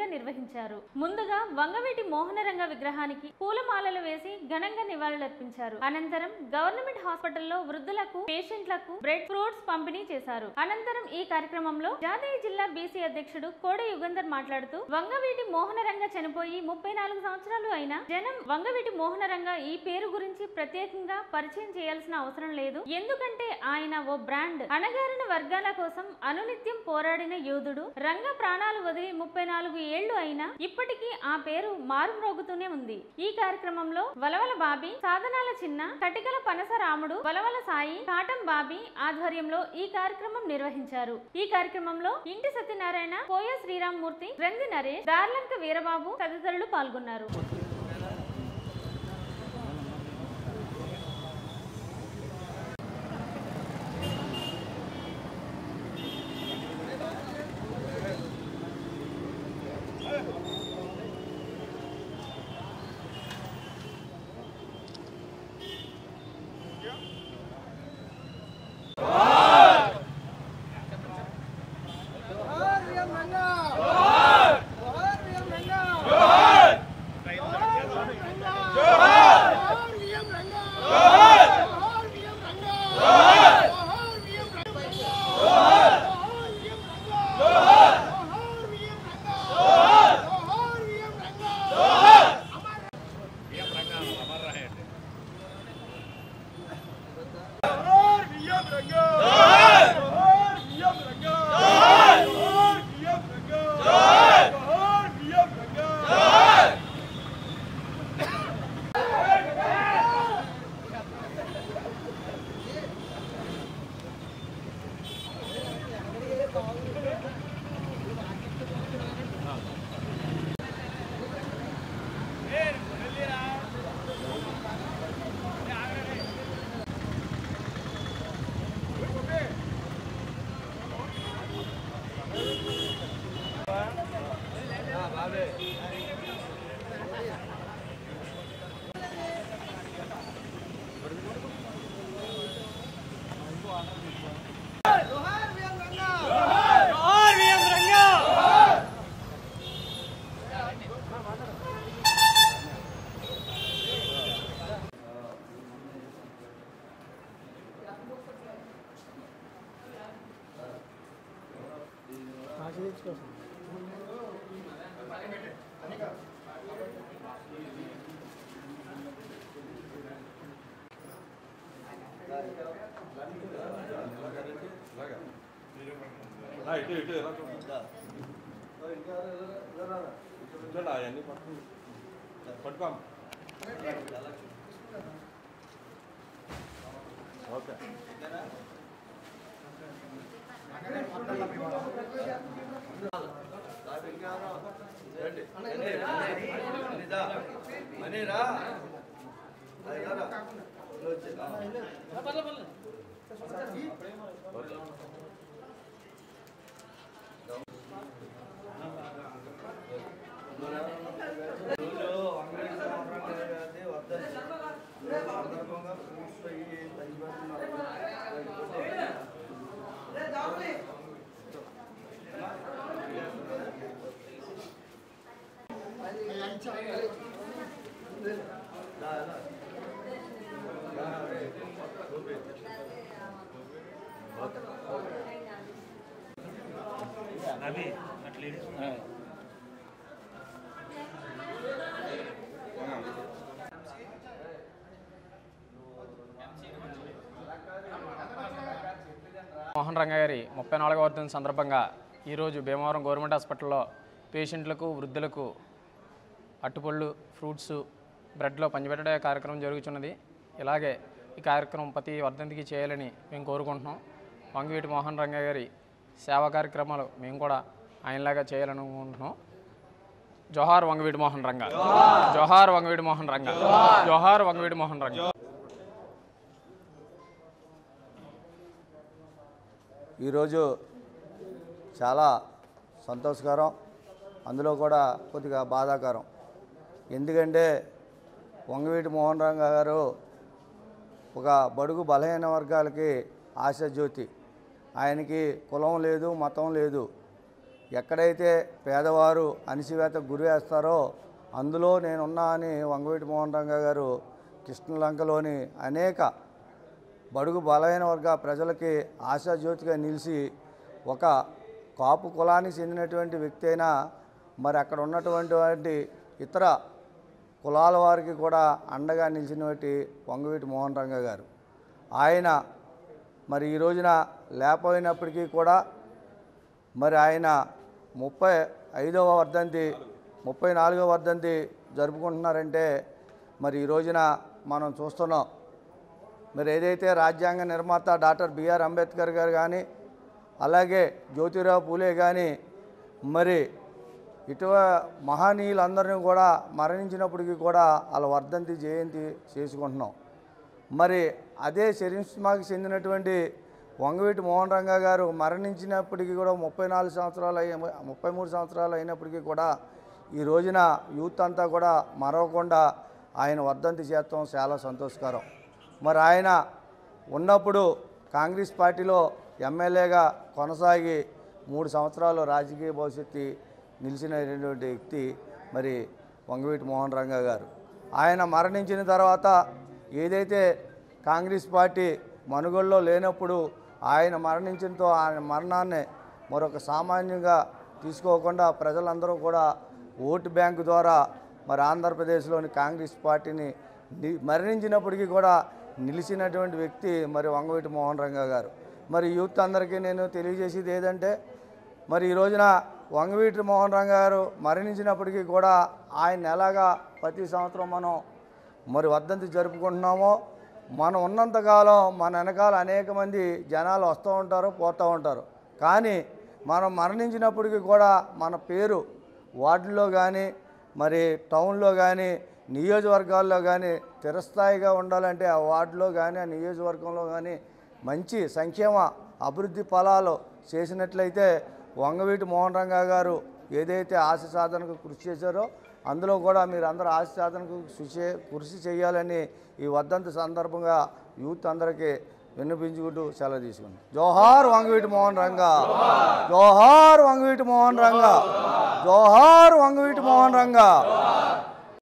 ఘనంగా నిర్వహించారు ముందుగా వంగవీటి మోహనరంగ విగ్రహానికి పూలమాలలు వేసి ఘనంగా నివాళులర్పించారు అనంతరం గవర్నమెంట్ హాస్పిటల్లో వృద్ధులకు పేషెంట్లకు బ్రెడ్ ఫ్రూట్స్ పంపిణీ చేశారు అనంతరం ఈ కార్యక్రమంలో జాతీయ జిల్లా బీసీ అధ్యక్షుడు కోడి యుగంధర్ మాట్లాడుతూ వంగవీటి మోహనరంగ చనిపోయి ముప్పై నాలుగు సంవత్సరాలు అయినా జనం వంగవీటి మోహనరంగ ఈ పేరు గురించి ప్రత్యేకంగా పరిచయం చేయాల్సిన అవసరం లేదు ఎందుకంటే ఆయన ఓ బ్రాండ్ అణగారిన వర్గాల కోసం అనునిత్యం పోరాడిన యోధుడు రంగ ప్రాణాలు వదిలి ముప్పై నాలుగు ఏళ్లు అయినా ఇప్పటికీ ఆ పేరు మారుమ్రోగుతూనే ఉంది ఈ కార్యక్రమంలో వలవల బాబీ సాధనాల చిన్న కటికల పనస రాముడు వలవల సాయి కాటం బాబీ ఆధ్వర్యంలో ఈ కార్యక్రమం నిర్వహించారు ఈ కార్యక్రమంలో ఇంటి సత్యనారాయణ కోయ శ్రీరామ్మూర్తి రంది నరేష్ దార్లంక వీరబాబు తదితరులు పాల్గొన్నారు జోహార్ విఎం రంగా జోహార్ విఎం రంగా జోహార్ జోహార్ విఎం రంగా జోహార్ విఎం రంగా జోహార్ విఎం రంగా జోహార్ విఎం రంగా జోహార్ విఎం రంగా జోహార్ విఎం రంగా జోహార్ జోహార్ విఎం రంగా జోహార్ విఎం రంగా జోహార్ విఎం రంగా జోహార్ విఎం రంగా జోహార్ జోహార్ విఎం రంగా జోహార్ విఎం రంగా ఆ, ఇటు ఇటు ఎలా చూడండి. కూర్చోండి, అవన్నీ పట్టుకో పట్టుకో ఓకే ఓకే మోహన్ రంగ గారి ముప్పై నాలుగవ వర్ధన సందర్భంగా ఈరోజు భీమవరం గవర్నమెంట్ హాస్పిటల్లో పేషెంట్లకు వృద్ధులకు అట్టుపళ్ళు ఫ్రూట్స్ బ్రెడ్లో పంచిపెట్టడే కార్యక్రమం జరుగుతున్నది ఇలాగే ఈ కార్యక్రమం ప్రతి వర్ధంతికి చేయాలని మేము కోరుకుంటున్నాం వంగవీటి మోహన్ రంగ గారి సేవా కార్యక్రమాలు మేము కూడా ఆయనలాగా చేయాలనుకుంటున్నాం జోహార్ వంగవీటి మోహన్ రంగ జోహార్ వంగవీటి మోహన్ రంగ జోహార్ వంగవీటి మోహన్ రంగ ఈరోజు చాలా సంతోషకరం అందులో కూడా కొద్దిగా బాధాకరం ఎందుకంటే వంగవీటి మోహన్ రంగ గారు ఒక బడుగు బలహీన వర్గాలకి ఆశాజ్యోతి ఆయనకి కులం లేదు మతం లేదు ఎక్కడైతే పేదవారు అణిచివేతకు గురి వేస్తారో అందులో నేనున్నా అని వంగవీటి మోహన్ రంగా గారు కృష్ణలంకలోని అనేక బడుగు బలమైన వర్గ ప్రజలకి ఆశాజ్యోతిగా నిలిచి ఒక కాపు కులానికి చెందినటువంటి వ్యక్తి అయినా మరి అక్కడ ఉన్నటువంటి ఇతర కులాల వారికి కూడా అండగా నిలిచినటువంటి వంగవీటి మోహన్ రంగ గారు ఆయన మరి ఈ రోజున లేకపోయినప్పటికీ కూడా మరి ఆయన ముప్పై ఐదవ వర్ధంతి ముప్పై నాలుగవ వర్ధంతి జరుపుకుంటున్నారంటే మరి ఈ రోజున మనం చూస్తున్నాం మరి ఏదైతే రాజ్యాంగ నిర్మాత డాక్టర్ బిఆర్ అంబేద్కర్ గారు కానీ అలాగే జ్యోతిరావు పూలే కానీ మరి ఇటువ మహనీయులందరినీ కూడా మరణించినప్పటికీ కూడా వాళ్ళ వర్ధంతి జయంతి చేసుకుంటున్నాం మరి అదే చరిష్మాకి చెందినటువంటి వంగవీటి మోహన్ రంగా గారు మరణించినప్పటికీ కూడా ముప్పై నాలుగు సంవత్సరాలు అయ్యి ముప్పై మూడు సంవత్సరాలు అయినప్పటికీ కూడా ఈ రోజున యూత్ అంతా కూడా మరవకుండా ఆయన వర్ధంతి చేస్తాం చాలా సంతోషకరం మరి ఆయన ఉన్నప్పుడు కాంగ్రెస్ పార్టీలో ఎమ్మెల్యేగా కొనసాగి మూడు సంవత్సరాలు రాజకీయ భవిష్యత్తు నిలిచినటువంటి వ్యక్తి మరి వంగవీటి మోహన్ రంగా గారు ఆయన మరణించిన తర్వాత ఏదైతే కాంగ్రెస్ పార్టీ మనుగోల్లో లేనప్పుడు ఆయన మరణించడంతో ఆయన మరణాన్ని మరొక సామాన్యంగా తీసుకోకుండా ప్రజలందరూ కూడా ఓటు బ్యాంకు ద్వారా మరి ఆంధ్రప్రదేశ్లోని కాంగ్రెస్ పార్టీని ని- మరణించినప్పటికీ కూడా నిలిచినటువంటి వ్యక్తి మరి వంగవీటి మోహన్ రంగా గారు మరి యూత్ అందరికీ నేను తెలియజేసేది ఏదంటే మరి ఈ రోజున వంగవీటి మోహన్ రంగా గారు మరణించినప్పటికీ కూడా ఆయన ఎలాగా ప్రతి సంవత్సరం మనం మరి వర్ధంతి జరుపుకుంటున్నామో మనం ఉన్నంతకాలం మన వెనకాల అనేక మంది జనాలు వస్తూ ఉంటారు పోతూ ఉంటారు కానీ మనం మరణించినప్పటికీ కూడా మన పేరు వార్డులో కానీ మరి టౌన్లో కానీ నియోజకవర్గాల్లో కానీ చిరస్థాయిగా ఉండాలంటే ఆ వార్డులో కానీ ఆ నియోజకవర్గంలో కానీ మంచి సంక్షేమ అభివృద్ధి ఫలాలు చేసినట్లయితే వంగవీటి మోహన్ రంగా గారు ఏదైతే ఆశ సాధనకు కృషి చేశారో అందులో కూడా మీరు అందరూ ఆశ సాధనకు కృషి కృషి చేయాలని ఈ వర్ధంతి సందర్భంగా యూత్ అందరికీ విన్నపించుకుంటూ సెలవు తీసుకుంది జోహార్ వంగవీటి మోహన్ రంగా జోహార్ వంగవీటి మోహన్ రంగా జోహార్ వంగవీటి మోహన్ రంగా